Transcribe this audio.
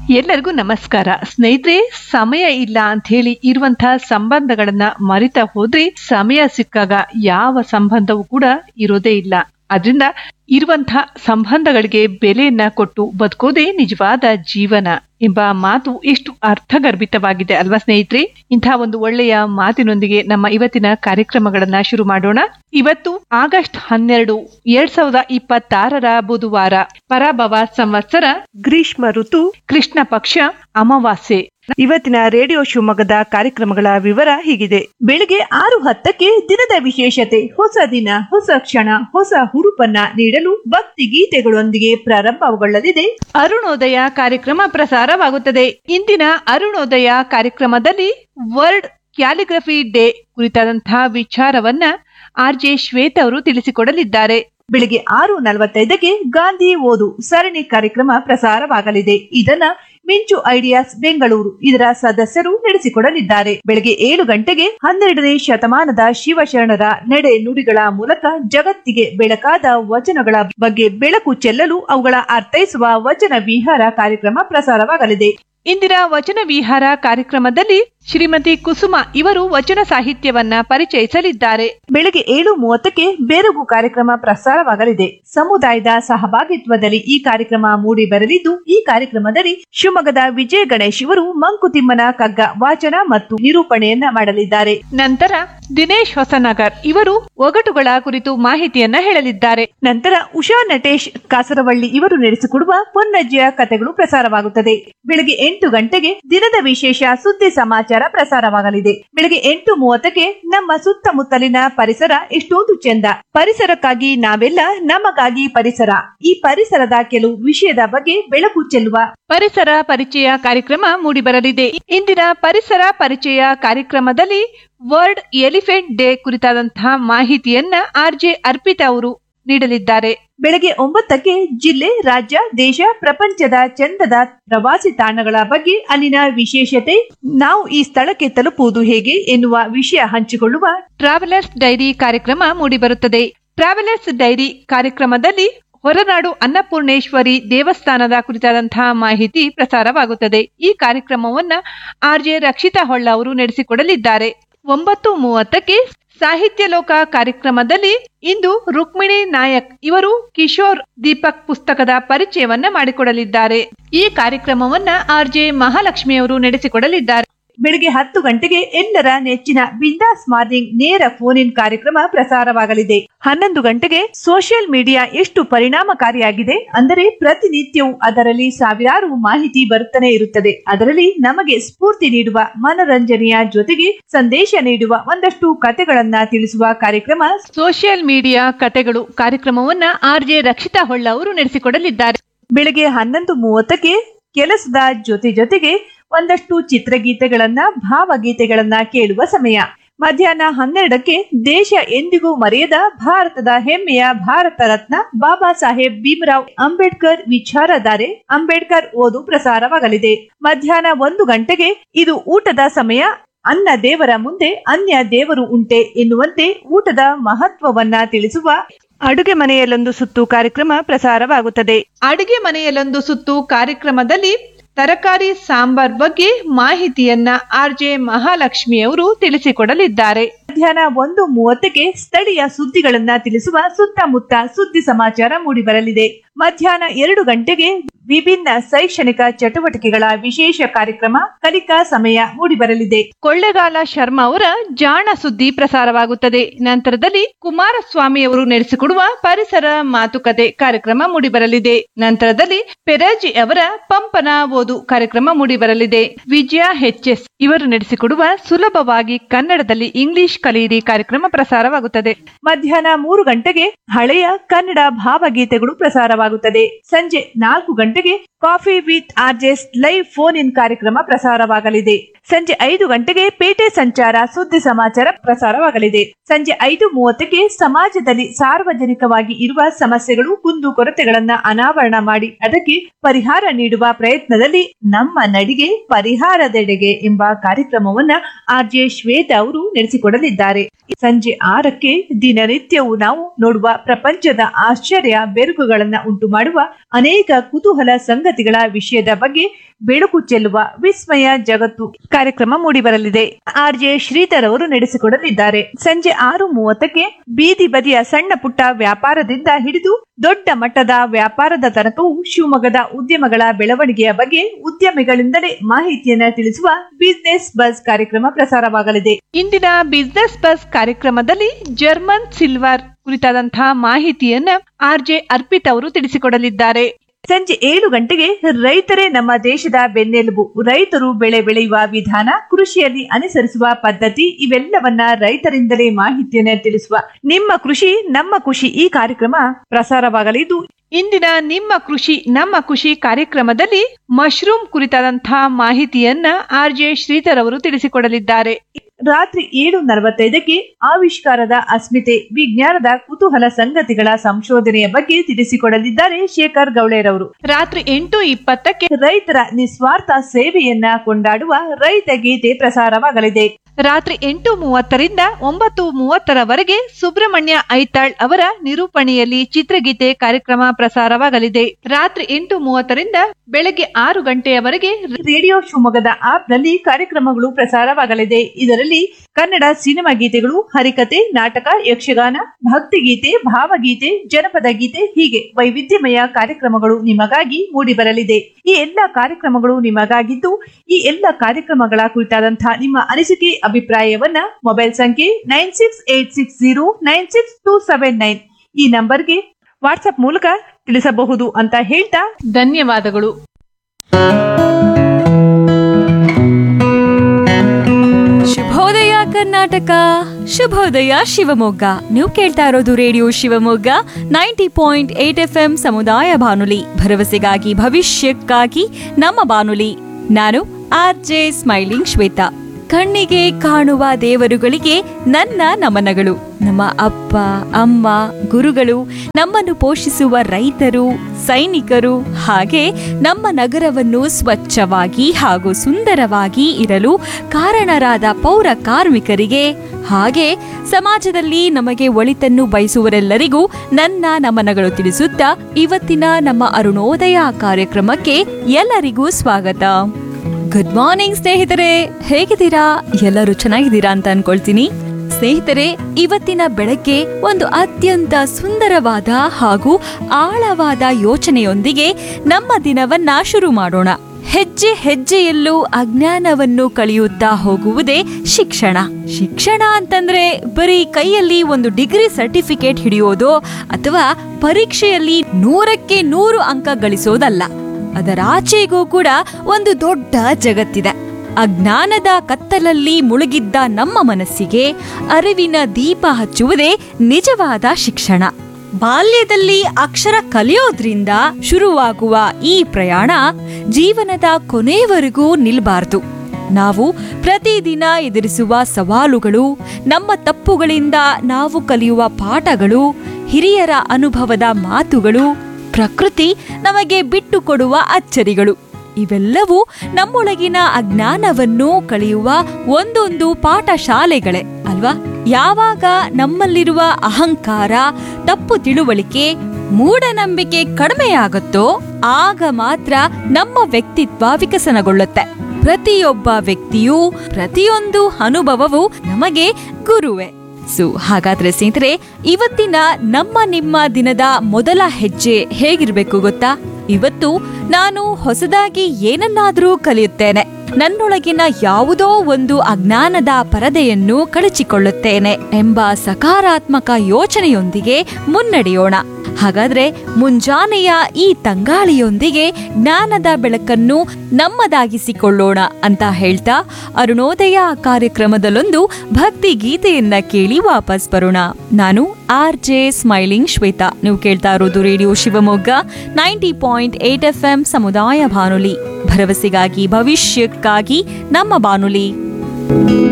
ಎಲ್ಲರಿಗೂ ನಮಸ್ಕಾರ ಸ್ನೇಹಿತರೆ ಸಮಯ ಇಲ್ಲ ಅಂತ ಹೇಳಿ ಇರುವಂತಹ ಸಂಬಂಧಗಳನ್ನ ಮರಿತಾ ಹೋದ್ರೆ ಸಮಯ ಸಿಕ್ಕಾಗ ಯಾವ ಸಂಬಂಧವೂ ಕೂಡ ಇರೋದೇ ಇಲ್ಲ ಅದರಿಂದ ಇರುವಂತಹ ಸಂಬಂಧಗಳಿಗೆ ಬೆಲೆಯನ್ನ ಕೊಟ್ಟು ಬದುಕೋದೇ ನಿಜವಾದ ಜೀವನ ಎಂಬ ಮಾತು ಎಷ್ಟು ಅರ್ಥಗರ್ಭಿತವಾಗಿದೆ ಅಲ್ವಾ ಸ್ನೇಹಿತರೆ ಇಂತಹ ಒಂದು ಒಳ್ಳೆಯ ಮಾತಿನೊಂದಿಗೆ ನಮ್ಮ ಇವತ್ತಿನ ಕಾರ್ಯಕ್ರಮಗಳನ್ನ ಶುರು ಮಾಡೋಣ ಇವತ್ತು ಆಗಸ್ಟ್ ಹನ್ನೆರಡು ಎರಡ್ ಸಾವಿರದ ಇಪ್ಪತ್ತಾರರ ಬುಧವಾರ ಪರಾಭವ ಸಂವತ್ಸರ ಗ್ರೀಷ್ಮ ಋತು ಕೃಷ್ಣ ಪಕ್ಷ ಅಮಾವಾಸ್ಯೆ ಇವತ್ತಿನ ರೇಡಿಯೋ ಶಿವಮೊಗ್ಗದ ಕಾರ್ಯಕ್ರಮಗಳ ವಿವರ ಹೀಗಿದೆ ಬೆಳಿಗ್ಗೆ ಆರು ಹತ್ತಕ್ಕೆ ದಿನದ ವಿಶೇಷತೆ ಹೊಸ ದಿನ ಹೊಸ ಕ್ಷಣ ಹೊಸ ಹುರುಪನ್ನ ನೀಡಲು ಭಕ್ತಿ ಗೀತೆಗಳೊಂದಿಗೆ ಪ್ರಾರಂಭಗೊಳ್ಳಲಿದೆ ಅರುಣೋದಯ ಕಾರ್ಯಕ್ರಮ ಪ್ರಸಾರವಾಗುತ್ತದೆ ಇಂದಿನ ಅರುಣೋದಯ ಕಾರ್ಯಕ್ರಮದಲ್ಲಿ ವರ್ಲ್ಡ್ ಕ್ಯಾಲಿಗ್ರಫಿ ಡೇ ಕುರಿತಾದಂತಹ ವಿಚಾರವನ್ನ ಆರ್ ಜೆ ಶ್ವೇತ ಅವರು ತಿಳಿಸಿಕೊಡಲಿದ್ದಾರೆ ಬೆಳಿಗ್ಗೆ ಆರು ನಲವತ್ತೈದಕ್ಕೆ ಗಾಂಧಿ ಓದು ಸರಣಿ ಕಾರ್ಯಕ್ರಮ ಪ್ರಸಾರವಾಗಲಿದೆ ಇದನ್ನ ಮಿಂಚು ಐಡಿಯಾಸ್ ಬೆಂಗಳೂರು ಇದರ ಸದಸ್ಯರು ನಡೆಸಿಕೊಡಲಿದ್ದಾರೆ ಬೆಳಗ್ಗೆ ಏಳು ಗಂಟೆಗೆ ಹನ್ನೆರಡನೇ ಶತಮಾನದ ಶಿವಶರಣರ ನಡೆ ನುಡಿಗಳ ಮೂಲಕ ಜಗತ್ತಿಗೆ ಬೆಳಕಾದ ವಚನಗಳ ಬಗ್ಗೆ ಬೆಳಕು ಚೆಲ್ಲಲು ಅವುಗಳ ಅರ್ಥೈಸುವ ವಚನ ವಿಹಾರ ಕಾರ್ಯಕ್ರಮ ಪ್ರಸಾರವಾಗಲಿದೆ ಇಂದಿನ ವಚನ ವಿಹಾರ ಕಾರ್ಯಕ್ರಮದಲ್ಲಿ ಶ್ರೀಮತಿ ಕುಸುಮ ಇವರು ವಚನ ಸಾಹಿತ್ಯವನ್ನ ಪರಿಚಯಿಸಲಿದ್ದಾರೆ ಬೆಳಗ್ಗೆ ಏಳು ಮೂವತ್ತಕ್ಕೆ ಬೇರಗು ಕಾರ್ಯಕ್ರಮ ಪ್ರಸಾರವಾಗಲಿದೆ ಸಮುದಾಯದ ಸಹಭಾಗಿತ್ವದಲ್ಲಿ ಈ ಕಾರ್ಯಕ್ರಮ ಮೂಡಿ ಬರಲಿದ್ದು ಈ ಕಾರ್ಯಕ್ರಮದಲ್ಲಿ ಶಿವಮೊಗ್ಗದ ವಿಜಯ ಗಣೇಶ್ ಇವರು ಮಂಕುತಿಮ್ಮನ ಕಗ್ಗ ವಾಚನ ಮತ್ತು ನಿರೂಪಣೆಯನ್ನ ಮಾಡಲಿದ್ದಾರೆ ನಂತರ ದಿನೇಶ್ ಹೊಸನಗರ್ ಇವರು ಒಗಟುಗಳ ಕುರಿತು ಮಾಹಿತಿಯನ್ನ ಹೇಳಲಿದ್ದಾರೆ ನಂತರ ಉಷಾ ನಟೇಶ್ ಕಾಸರವಳ್ಳಿ ಇವರು ನಡೆಸಿಕೊಡುವ ಪೊನ್ನಜ್ಜಿಯ ಕಥೆಗಳು ಪ್ರಸಾರವಾಗುತ್ತದೆ ಬೆಳಗ್ಗೆ ಎಂಟು ಗಂಟೆಗೆ ದಿನದ ವಿಶೇಷ ಸುದ್ದಿ ಸಮಾಚಾರ ಪ್ರಸಾರವಾಗಲಿದೆ ಬೆಳಗ್ಗೆ ಎಂಟು ಮೂವತ್ತಕ್ಕೆ ನಮ್ಮ ಸುತ್ತಮುತ್ತಲಿನ ಪರಿಸರ ಎಷ್ಟೊಂದು ಚೆಂದ ಪರಿಸರಕ್ಕಾಗಿ ನಾವೆಲ್ಲ ನಮಗಾಗಿ ಪರಿಸರ ಈ ಪರಿಸರದ ಕೆಲವು ವಿಷಯದ ಬಗ್ಗೆ ಬೆಳಕು ಚೆಲ್ಲುವ ಪರಿಸರ ಪರಿಚಯ ಕಾರ್ಯಕ್ರಮ ಮೂಡಿಬರಲಿದೆ ಇಂದಿನ ಪರಿಸರ ಪರಿಚಯ ಕಾರ್ಯಕ್ರಮದಲ್ಲಿ ವರ್ಲ್ಡ್ ಎಲಿಫೆಂಟ್ ಡೇ ಕುರಿತಾದಂತಹ ಮಾಹಿತಿಯನ್ನ ಆರ್ ಜೆ ಅರ್ಪಿತಾ ಅವರು ನೀಡಲಿದ್ದಾರೆ ಬೆಳಗ್ಗೆ ಒಂಬತ್ತಕ್ಕೆ ಜಿಲ್ಲೆ ರಾಜ್ಯ ದೇಶ ಪ್ರಪಂಚದ ಚಂದದ ಪ್ರವಾಸಿ ತಾಣಗಳ ಬಗ್ಗೆ ಅಲ್ಲಿನ ವಿಶೇಷತೆ ನಾವು ಈ ಸ್ಥಳಕ್ಕೆ ತಲುಪುವುದು ಹೇಗೆ ಎನ್ನುವ ವಿಷಯ ಹಂಚಿಕೊಳ್ಳುವ ಟ್ರಾವೆಲರ್ಸ್ ಡೈರಿ ಕಾರ್ಯಕ್ರಮ ಮೂಡಿಬರುತ್ತದೆ ಟ್ರಾವೆಲರ್ಸ್ ಡೈರಿ ಕಾರ್ಯಕ್ರಮದಲ್ಲಿ ಹೊರನಾಡು ಅನ್ನಪೂರ್ಣೇಶ್ವರಿ ದೇವಸ್ಥಾನದ ಕುರಿತಾದಂತಹ ಮಾಹಿತಿ ಪ್ರಸಾರವಾಗುತ್ತದೆ ಈ ಕಾರ್ಯಕ್ರಮವನ್ನ ಆರ್ ಜೆ ರಕ್ಷಿತಾ ಹೊಳ್ಳ ಅವರು ನಡೆಸಿಕೊಡಲಿದ್ದಾರೆ ಒಂಬತ್ತು ಮೂವತ್ತಕ್ಕೆ ಸಾಹಿತ್ಯ ಲೋಕ ಕಾರ್ಯಕ್ರಮದಲ್ಲಿ ಇಂದು ರುಕ್ಮಿಣಿ ನಾಯಕ್ ಇವರು ಕಿಶೋರ್ ದೀಪಕ್ ಪುಸ್ತಕದ ಪರಿಚಯವನ್ನ ಮಾಡಿಕೊಡಲಿದ್ದಾರೆ ಈ ಕಾರ್ಯಕ್ರಮವನ್ನ ಆರ್ ಜೆ ಮಹಾಲಕ್ಷ್ಮಿ ಅವರು ನಡೆಸಿಕೊಡಲಿದ್ದಾರೆ ಬೆಳಗ್ಗೆ ಹತ್ತು ಗಂಟೆಗೆ ಎಲ್ಲರ ನೆಚ್ಚಿನ ಬಿಂದಾಸ್ ಮಾರ್ನಿಂಗ್ ನೇರ ಫೋನ್ ಇನ್ ಕಾರ್ಯಕ್ರಮ ಪ್ರಸಾರವಾಗಲಿದೆ ಹನ್ನೊಂದು ಗಂಟೆಗೆ ಸೋಷಿಯಲ್ ಮೀಡಿಯಾ ಎಷ್ಟು ಪರಿಣಾಮಕಾರಿಯಾಗಿದೆ ಅಂದರೆ ಪ್ರತಿನಿತ್ಯವೂ ಅದರಲ್ಲಿ ಸಾವಿರಾರು ಮಾಹಿತಿ ಬರುತ್ತಾನೆ ಇರುತ್ತದೆ ಅದರಲ್ಲಿ ನಮಗೆ ಸ್ಫೂರ್ತಿ ನೀಡುವ ಮನರಂಜನೆಯ ಜೊತೆಗೆ ಸಂದೇಶ ನೀಡುವ ಒಂದಷ್ಟು ಕಥೆಗಳನ್ನ ತಿಳಿಸುವ ಕಾರ್ಯಕ್ರಮ ಸೋಷಿಯಲ್ ಮೀಡಿಯಾ ಕತೆಗಳು ಕಾರ್ಯಕ್ರಮವನ್ನ ಆರ್ ಜೆ ರಕ್ಷಿತಾ ಹೊಳ್ಳ ಅವರು ನಡೆಸಿಕೊಡಲಿದ್ದಾರೆ ಬೆಳಗ್ಗೆ ಹನ್ನೊಂದು ಮೂವತ್ತಕ್ಕೆ ಕೆಲಸದ ಜೊತೆ ಜೊತೆಗೆ ಒಂದಷ್ಟು ಚಿತ್ರಗೀತೆಗಳನ್ನ ಭಾವಗೀತೆಗಳನ್ನ ಕೇಳುವ ಸಮಯ ಮಧ್ಯಾಹ್ನ ಹನ್ನೆರಡಕ್ಕೆ ದೇಶ ಎಂದಿಗೂ ಮರೆಯದ ಭಾರತದ ಹೆಮ್ಮೆಯ ಭಾರತ ರತ್ನ ಬಾಬಾ ಸಾಹೇಬ್ ಭೀಮರಾವ್ ಅಂಬೇಡ್ಕರ್ ವಿಚಾರಧಾರೆ ಅಂಬೇಡ್ಕರ್ ಓದು ಪ್ರಸಾರವಾಗಲಿದೆ ಮಧ್ಯಾಹ್ನ ಒಂದು ಗಂಟೆಗೆ ಇದು ಊಟದ ಸಮಯ ಅನ್ನ ದೇವರ ಮುಂದೆ ಅನ್ಯ ದೇವರು ಉಂಟೆ ಎನ್ನುವಂತೆ ಊಟದ ಮಹತ್ವವನ್ನ ತಿಳಿಸುವ ಅಡುಗೆ ಮನೆಯಲ್ಲೊಂದು ಸುತ್ತು ಕಾರ್ಯಕ್ರಮ ಪ್ರಸಾರವಾಗುತ್ತದೆ ಅಡುಗೆ ಮನೆಯಲ್ಲೊಂದು ಸುತ್ತು ಕಾರ್ಯಕ್ರಮದಲ್ಲಿ ತರಕಾರಿ ಸಾಂಬಾರ್ ಬಗ್ಗೆ ಮಾಹಿತಿಯನ್ನ ಆರ್ ಜೆ ಮಹಾಲಕ್ಷ್ಮಿ ಅವರು ತಿಳಿಸಿಕೊಡಲಿದ್ದಾರೆ ಮಧ್ಯಾಹ್ನ ಒಂದು ಮೂವತ್ತಕ್ಕೆ ಸ್ಥಳೀಯ ಸುದ್ದಿಗಳನ್ನ ತಿಳಿಸುವ ಸುತ್ತಮುತ್ತ ಸುದ್ದಿ ಸಮಾಚಾರ ಮೂಡಿಬರಲಿದೆ ಮಧ್ಯಾಹ್ನ ಎರಡು ಗಂಟೆಗೆ ವಿಭಿನ್ನ ಶೈಕ್ಷಣಿಕ ಚಟುವಟಿಕೆಗಳ ವಿಶೇಷ ಕಾರ್ಯಕ್ರಮ ಕಲಿಕಾ ಸಮಯ ಮೂಡಿಬರಲಿದೆ ಕೊಳ್ಳೆಗಾಲ ಶರ್ಮಾ ಅವರ ಜಾಣ ಸುದ್ದಿ ಪ್ರಸಾರವಾಗುತ್ತದೆ ನಂತರದಲ್ಲಿ ಕುಮಾರಸ್ವಾಮಿ ಅವರು ನಡೆಸಿಕೊಡುವ ಪರಿಸರ ಮಾತುಕತೆ ಕಾರ್ಯಕ್ರಮ ಮೂಡಿಬರಲಿದೆ ನಂತರದಲ್ಲಿ ಪೆರಾಜಿ ಅವರ ಪಂಪನ ಓದು ಕಾರ್ಯಕ್ರಮ ಮೂಡಿಬರಲಿದೆ ವಿಜಯ ಎಸ್ ಇವರು ನಡೆಸಿಕೊಡುವ ಸುಲಭವಾಗಿ ಕನ್ನಡದಲ್ಲಿ ಇಂಗ್ಲಿಷ್ ಕಲಿಯಿರಿ ಕಾರ್ಯಕ್ರಮ ಪ್ರಸಾರವಾಗುತ್ತದೆ ಮಧ್ಯಾಹ್ನ ಮೂರು ಗಂಟೆಗೆ ಹಳೆಯ ಕನ್ನಡ ಭಾವಗೀತೆಗಳು ಪ್ರಸಾರವಾಗುತ್ತದೆ ಸಂಜೆ ನಾಲ್ಕು ಗಂಟೆಗೆ coffee with RJs live phone in ಕಾರ್ಯಕ್ರಮ ಪ್ರಸಾರವಾಗಲಿದೆ ಸಂಜೆ ಐದು ಗಂಟೆಗೆ ಪೇಟೆ ಸಂಚಾರ ಸುದ್ದಿ ಸಮಾಚಾರ ಪ್ರಸಾರವಾಗಲಿದೆ ಸಂಜೆ ಐದು ಮೂವತ್ತಕ್ಕೆ ಸಮಾಜದಲ್ಲಿ ಸಾರ್ವಜನಿಕವಾಗಿ ಇರುವ ಸಮಸ್ಯೆಗಳು ಕುಂದು ಕೊರತೆಗಳನ್ನ ಅನಾವರಣ ಮಾಡಿ ಅದಕ್ಕೆ ಪರಿಹಾರ ನೀಡುವ ಪ್ರಯತ್ನದಲ್ಲಿ ನಮ್ಮ ನಡಿಗೆ ಪರಿಹಾರದೆಡೆಗೆ ಎಂಬ ಕಾರ್ಯಕ್ರಮವನ್ನ ಆರ್ ಜೆ ಶ್ವೇತಾ ಅವರು ನಡೆಸಿಕೊಡಲಿದ್ದಾರೆ ಸಂಜೆ ಆರಕ್ಕೆ ದಿನನಿತ್ಯವೂ ನಾವು ನೋಡುವ ಪ್ರಪಂಚದ ಆಶ್ಚರ್ಯ ಬೆರುಕುಗಳನ್ನ ಉಂಟು ಮಾಡುವ ಅನೇಕ ಕುತೂಹಲ ಸಂಗತಿಗಳ ವಿಷಯದ ಬಗ್ಗೆ ಬೆಳಕು ಚೆಲ್ಲುವ ವಿಸ್ಮಯ ಜಗತ್ತು ಕಾರ್ಯಕ್ರಮ ಮೂಡಿಬರಲಿದೆ ಆರ್ ಜೆ ಶ್ರೀಧರ್ ಅವರು ನಡೆಸಿಕೊಡಲಿದ್ದಾರೆ ಸಂಜೆ ಆರು ಮೂವತ್ತಕ್ಕೆ ಬೀದಿ ಬದಿಯ ಸಣ್ಣ ಪುಟ್ಟ ವ್ಯಾಪಾರದಿಂದ ಹಿಡಿದು ದೊಡ್ಡ ಮಟ್ಟದ ವ್ಯಾಪಾರದ ತನಕವೂ ಶಿವಮೊಗ್ಗದ ಉದ್ಯಮಗಳ ಬೆಳವಣಿಗೆಯ ಬಗ್ಗೆ ಉದ್ಯಮಿಗಳಿಂದಲೇ ಮಾಹಿತಿಯನ್ನ ತಿಳಿಸುವ ಬಿಸಿನೆಸ್ ಬಸ್ ಕಾರ್ಯಕ್ರಮ ಪ್ರಸಾರವಾಗಲಿದೆ ಇಂದಿನ ಬಿಸ್ನೆಸ್ ಬಸ್ ಕಾರ್ಯಕ್ರಮದಲ್ಲಿ ಜರ್ಮನ್ ಸಿಲ್ವರ್ ಕುರಿತಾದಂತಹ ಮಾಹಿತಿಯನ್ನ ಆರ್ ಜೆ ಅರ್ಪಿತ್ ಅವರು ತಿಳಿಸಿಕೊಡಲಿದ್ದಾರೆ ಸಂಜೆ ಏಳು ಗಂಟೆಗೆ ರೈತರೇ ನಮ್ಮ ದೇಶದ ಬೆನ್ನೆಲುಬು ರೈತರು ಬೆಳೆ ಬೆಳೆಯುವ ವಿಧಾನ ಕೃಷಿಯಲ್ಲಿ ಅನುಸರಿಸುವ ಪದ್ಧತಿ ಇವೆಲ್ಲವನ್ನ ರೈತರಿಂದಲೇ ಮಾಹಿತಿಯನ್ನ ತಿಳಿಸುವ ನಿಮ್ಮ ಕೃಷಿ ನಮ್ಮ ಖುಷಿ ಈ ಕಾರ್ಯಕ್ರಮ ಪ್ರಸಾರವಾಗಲಿದ್ದು ಇಂದಿನ ನಿಮ್ಮ ಕೃಷಿ ನಮ್ಮ ಖುಷಿ ಕಾರ್ಯಕ್ರಮದಲ್ಲಿ ಮಶ್ರೂಮ್ ಕುರಿತಾದಂತಹ ಮಾಹಿತಿಯನ್ನ ಆರ್ ಜೆ ಶ್ರೀಧರ್ ಅವರು ತಿಳಿಸಿಕೊಡಲಿದ್ದಾರೆ ರಾತ್ರಿ ಏಳು ನಲವತ್ತೈದಕ್ಕೆ ಆವಿಷ್ಕಾರದ ಅಸ್ಮಿತೆ ವಿಜ್ಞಾನದ ಕುತೂಹಲ ಸಂಗತಿಗಳ ಸಂಶೋಧನೆಯ ಬಗ್ಗೆ ತಿಳಿಸಿಕೊಡಲಿದ್ದಾರೆ ಶೇಖರ್ ಗೌಳೇರವರು ರಾತ್ರಿ ಎಂಟು ಇಪ್ಪತ್ತಕ್ಕೆ ರೈತರ ನಿಸ್ವಾರ್ಥ ಸೇವೆಯನ್ನ ಕೊಂಡಾಡುವ ರೈತ ಗೀತೆ ಪ್ರಸಾರವಾಗಲಿದೆ ರಾತ್ರಿ ಎಂಟು ಮೂವತ್ತರಿಂದ ಒಂಬತ್ತು ಮೂವತ್ತರವರೆಗೆ ಸುಬ್ರಹ್ಮಣ್ಯ ಐತಾಳ್ ಅವರ ನಿರೂಪಣೆಯಲ್ಲಿ ಚಿತ್ರಗೀತೆ ಕಾರ್ಯಕ್ರಮ ಪ್ರಸಾರವಾಗಲಿದೆ ರಾತ್ರಿ ಎಂಟು ಮೂವತ್ತರಿಂದ ಬೆಳಗ್ಗೆ ಆರು ಗಂಟೆಯವರೆಗೆ ರೇಡಿಯೋ ಶಿವಮೊಗ್ಗದ ಆಪ್ ನಲ್ಲಿ ಕಾರ್ಯಕ್ರಮಗಳು ಪ್ರಸಾರವಾಗಲಿದೆ ಇದರಲ್ಲಿ ಕನ್ನಡ ಸಿನಿಮಾ ಗೀತೆಗಳು ಹರಿಕತೆ ನಾಟಕ ಯಕ್ಷಗಾನ ಭಕ್ತಿಗೀತೆ ಭಾವಗೀತೆ ಜನಪದ ಗೀತೆ ಹೀಗೆ ವೈವಿಧ್ಯಮಯ ಕಾರ್ಯಕ್ರಮಗಳು ನಿಮಗಾಗಿ ಮೂಡಿಬರಲಿದೆ ಈ ಎಲ್ಲ ಕಾರ್ಯಕ್ರಮಗಳು ನಿಮಗಾಗಿದ್ದು ಈ ಎಲ್ಲ ಕಾರ್ಯಕ್ರಮಗಳ ಕುರಿತಾದಂತಹ ನಿಮ್ಮ ಅನಿಸಿಕೆ ಅಭಿಪ್ರಾಯವನ್ನ ಮೊಬೈಲ್ ಸಂಖ್ಯೆ nine six eight six zero nine six two seven nine ಈ ನಂಬರ್ಗೆ ವಾಟ್ಸ್ಆಪ್ ಮೂಲಕ ತಿಳಿಸಬಹುದು ಅಂತ ಹೇಳ್ತಾ ಧನ್ಯವಾದಗಳು ಶುಭೋದಯ ಕರ್ನಾಟಕ ಶುಭೋದಯ ಶಿವಮೊಗ್ಗ ನೀವು ಕೇಳ್ತಾ ಇರೋದು radio Shivamogga ninety point eight F M ಸಮುದಾಯ ಬಾನುಲಿ ಭರವಸೆಗಾಗಿ ಭವಿಷ್ಯಕ್ಕಾಗಿ ನಮ್ಮ ಬಾನುಲಿ ನಾನು ಆರ್ ಜೆ ಸ್ಮೈಲಿಂಗ್ ಶ್ವೇತಾ ಕಣ್ಣಿಗೆ ಕಾಣುವ ದೇವರುಗಳಿಗೆ ನನ್ನ ನಮನಗಳು ನಮ್ಮ ಅಪ್ಪ ಅಮ್ಮ ಗುರುಗಳು ನಮ್ಮನ್ನು ಪೋಷಿಸುವ ರೈತರು ಸೈನಿಕರು ಹಾಗೆ ನಮ್ಮ ನಗರವನ್ನು ಸ್ವಚ್ಛವಾಗಿ ಹಾಗೂ ಸುಂದರವಾಗಿ ಇರಲು ಕಾರಣರಾದ ಪೌರ ಕಾರ್ಮಿಕರಿಗೆ ಹಾಗೆ ಸಮಾಜದಲ್ಲಿ ನಮಗೆ ಒಳಿತನ್ನು ಬಯಸುವರೆಲ್ಲರಿಗೂ ನನ್ನ ನಮನಗಳು ತಿಳಿಸುತ್ತಾ ಇವತ್ತಿನ ನಮ್ಮ ಅರುಣೋದಯ ಕಾರ್ಯಕ್ರಮಕ್ಕೆ ಎಲ್ಲರಿಗೂ ಸ್ವಾಗತ ಗುಡ್ ಮಾರ್ನಿಂಗ್ ಸ್ನೇಹಿತರೆ ಹೇಗಿದ್ದೀರಾ ಎಲ್ಲರೂ ಚೆನ್ನಾಗಿದ್ದೀರಾ ಅಂತ ಅನ್ಕೊಳ್ತೀನಿ ಸ್ನೇಹಿತರೆ ಇವತ್ತಿನ ಬೆಳಗ್ಗೆ ಒಂದು ಅತ್ಯಂತ ಸುಂದರವಾದ ಹಾಗೂ ಆಳವಾದ ಯೋಚನೆಯೊಂದಿಗೆ ನಮ್ಮ ದಿನವನ್ನ ಶುರು ಮಾಡೋಣ ಹೆಜ್ಜೆ ಹೆಜ್ಜೆಯಲ್ಲೂ ಅಜ್ಞಾನವನ್ನು ಕಳೆಯುತ್ತಾ ಹೋಗುವುದೇ ಶಿಕ್ಷಣ ಶಿಕ್ಷಣ ಅಂತಂದ್ರೆ ಬರೀ ಕೈಯಲ್ಲಿ ಒಂದು ಡಿಗ್ರಿ ಸರ್ಟಿಫಿಕೇಟ್ ಹಿಡಿಯೋದು ಅಥವಾ ಪರೀಕ್ಷೆಯಲ್ಲಿ ನೂರಕ್ಕೆ ನೂರು ಅಂಕ ಗಳಿಸೋದಲ್ಲ ಅದರಾಚೆಗೂ ಕೂಡ ಒಂದು ದೊಡ್ಡ ಜಗತ್ತಿದೆ ಅಜ್ಞಾನದ ಕತ್ತಲಲ್ಲಿ ಮುಳುಗಿದ್ದ ನಮ್ಮ ಮನಸ್ಸಿಗೆ ಅರಿವಿನ ದೀಪ ಹಚ್ಚುವುದೇ ನಿಜವಾದ ಶಿಕ್ಷಣ ಬಾಲ್ಯದಲ್ಲಿ ಅಕ್ಷರ ಕಲಿಯೋದ್ರಿಂದ ಶುರುವಾಗುವ ಈ ಪ್ರಯಾಣ ಜೀವನದ ಕೊನೆಯವರೆಗೂ ನಿಲ್ಬಾರ್ದು ನಾವು ಪ್ರತಿದಿನ ಎದುರಿಸುವ ಸವಾಲುಗಳು ನಮ್ಮ ತಪ್ಪುಗಳಿಂದ ನಾವು ಕಲಿಯುವ ಪಾಠಗಳು ಹಿರಿಯರ ಅನುಭವದ ಮಾತುಗಳು ಪ್ರಕೃತಿ ನಮಗೆ ಬಿಟ್ಟು ಕೊಡುವ ಅಚ್ಚರಿಗಳು ಇವೆಲ್ಲವೂ ನಮ್ಮೊಳಗಿನ ಅಜ್ಞಾನವನ್ನು ಕಳೆಯುವ ಒಂದೊಂದು ಪಾಠಶಾಲೆಗಳೇ ಅಲ್ವಾ ಯಾವಾಗ ನಮ್ಮಲ್ಲಿರುವ ಅಹಂಕಾರ ತಪ್ಪು ತಿಳುವಳಿಕೆ ಮೂಢನಂಬಿಕೆ ಕಡಿಮೆಯಾಗುತ್ತೋ ಆಗ ಮಾತ್ರ ನಮ್ಮ ವ್ಯಕ್ತಿತ್ವ ವಿಕಸನಗೊಳ್ಳುತ್ತೆ ಪ್ರತಿಯೊಬ್ಬ ವ್ಯಕ್ತಿಯೂ ಪ್ರತಿಯೊಂದು ಅನುಭವವು ನಮಗೆ ಗುರುವೆ ಸೊ ಹಾಗಾದ್ರೆ ಸ್ನೇಹಿತರೆ ಇವತ್ತಿನ ನಮ್ಮ ನಿಮ್ಮ ದಿನದ ಮೊದಲ ಹೆಜ್ಜೆ ಹೇಗಿರ್ಬೇಕು ಗೊತ್ತಾ ಇವತ್ತು ನಾನು ಹೊಸದಾಗಿ ಏನನ್ನಾದ್ರೂ ಕಲಿಯುತ್ತೇನೆ ನನ್ನೊಳಗಿನ ಯಾವುದೋ ಒಂದು ಅಜ್ಞಾನದ ಪರದೆಯನ್ನು ಕಳಚಿಕೊಳ್ಳುತ್ತೇನೆ ಎಂಬ ಸಕಾರಾತ್ಮಕ ಯೋಚನೆಯೊಂದಿಗೆ ಮುನ್ನಡೆಯೋಣ ಹಾಗಾದ್ರೆ ಮುಂಜಾನೆಯ ಈ ತಂಗಾಳಿಯೊಂದಿಗೆ ಜ್ಞಾನದ ಬೆಳಕನ್ನು ನಮ್ಮದಾಗಿಸಿಕೊಳ್ಳೋಣ ಅಂತ ಹೇಳ್ತಾ ಅರುಣೋದಯ ಕಾರ್ಯಕ್ರಮದಲ್ಲೊಂದು ಭಕ್ತಿ ಗೀತೆಯನ್ನ ಕೇಳಿ ವಾಪಸ್ ಬರೋಣ ನಾನು ಆರ್ ಜೆ ಸ್ಮೈಲಿಂಗ್ ಶ್ವೇತಾ ನೀವು ಕೇಳ್ತಾ ಇರೋದು radio Shivamogga ninety point eight F M ಸಮುದಾಯ ಬಾನುಲಿ ಭರವಸೆಗಾಗಿ ಭವಿಷ್ಯಕ್ಕಾಗಿ ನಮ್ಮ ಬಾನುಲಿ